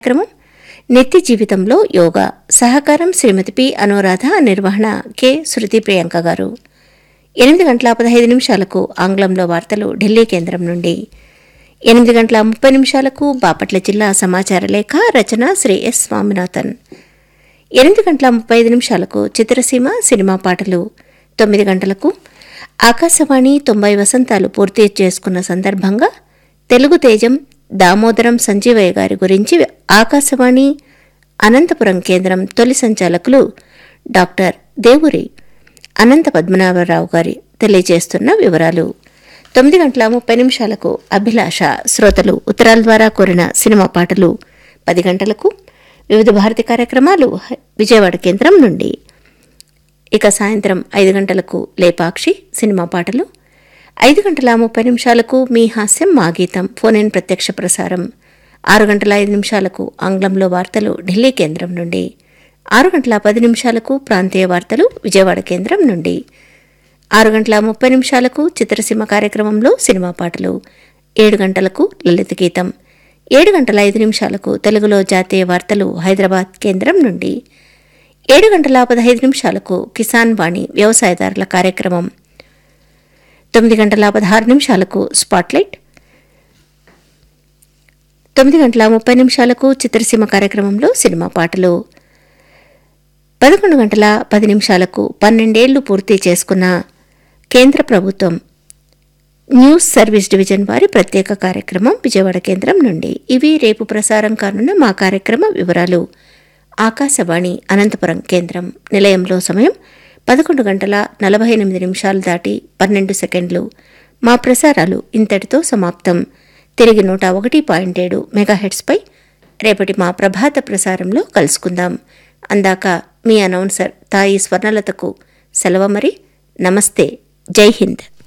కార్యక్రమం నిత్య జీవితంలో యోగా సహకారం శ్రీమతి పి అనురాధ నిర్వహణ కె శృతి ప్రియాంక గారు ఎనిమిది గంటల పదహైదు నిమిషాలకు ఆంగ్లంలో వార్తలు ఢిల్లీ కేంద్రం నుండి ఎనిమిది గంటల ముప్పై నిమిషాలకు బాపట్ల జిల్లా సమాచార లేఖ రచన శ్రీ ఎస్ స్వామినాథన్ ఎనిమిది గంటల ముప్పై ఐదు నిమిషాలకు చిత్రసీమ సినిమా పాటలు తొమ్మిది గంటలకు ఆకాశవాణి తొంభై వసంతాలు పూర్తి చేసుకున్న సందర్భంగా తెలుగు తేజం దామోదరం సంజీవయ్య గారి గురించి ఆకాశవాణి అనంతపురం కేంద్రం తొలి సంచాలకులు డాక్టర్ దేవురి అనంత పద్మనాభరావు గారి తెలియజేస్తున్న వివరాలు తొమ్మిది గంటల ముప్పై నిమిషాలకు అభిలాష శ్రోతలు ఉత్తరాల ద్వారా కోరిన సినిమా పాటలు పది గంటలకు వివిధ భారతి కార్యక్రమాలు హ- విజయవాడ కేంద్రం నుండి ఇక సాయంత్రం ఐదు గంటలకు లేపాక్షి సినిమా పాటలు ఐదు గంటల ముప్పై నిమిషాలకు మీ హాస్యం మా గీతం ఫోన్ ఇన్ ప్రత్యక్ష ప్రసారం ఆరు గంటల ఐదు నిమిషాలకు ఆంగ్లంలో వార్తలు ఢిల్లీ కేంద్రం నుండి ఆరు గంటల పది నిమిషాలకు ప్రాంతీయ వార్తలు విజయవాడ కేంద్రం నుండి ఆరు గంటల ముప్పై నిమిషాలకు చిత్రసీమ కార్యక్రమంలో సినిమా పాటలు ఏడు గంటలకు లలిత గీతం ఏడు గంటల ఐదు నిమిషాలకు తెలుగులో జాతీయ వార్తలు హైదరాబాద్ కేంద్రం నుండి ఏడు గంటల పదహైదు నిమిషాలకు కిసాన్ వాణి వ్యవసాయదారుల కార్యక్రమం తొమ్మిది గంటల పదహారు నిమిషాలకు స్పాట్లైట్ తొమ్మిది గంటల ముప్పై నిమిషాలకు చిత్రసీమ కార్యక్రమంలో సినిమా పాటలు పదకొండు గంటల పది నిమిషాలకు పన్నెండేళ్లు పూర్తి చేసుకున్న కేంద్ర ప్రభుత్వం న్యూస్ సర్వీస్ డివిజన్ వారి ప్రత్యేక కార్యక్రమం విజయవాడ కేంద్రం నుండి ఇవి రేపు ప్రసారం కానున్న మా కార్యక్రమ వివరాలు ఆకాశవాణి అనంతపురం కేంద్రం నిలయంలో సమయం పదకొండు గంటల నలభై ఎనిమిది నిమిషాలు దాటి పన్నెండు సెకండ్లు మా ప్రసారాలు ఇంతటితో సమాప్తం తిరిగి నూట ఒకటి పాయింట్ ఏడు మెగాహెడ్స్పై రేపటి మా ప్రభాత ప్రసారంలో కలుసుకుందాం అందాక మీ అనౌన్సర్ తాయి స్వర్ణలతకు సెలవు మరి నమస్తే జై హింద్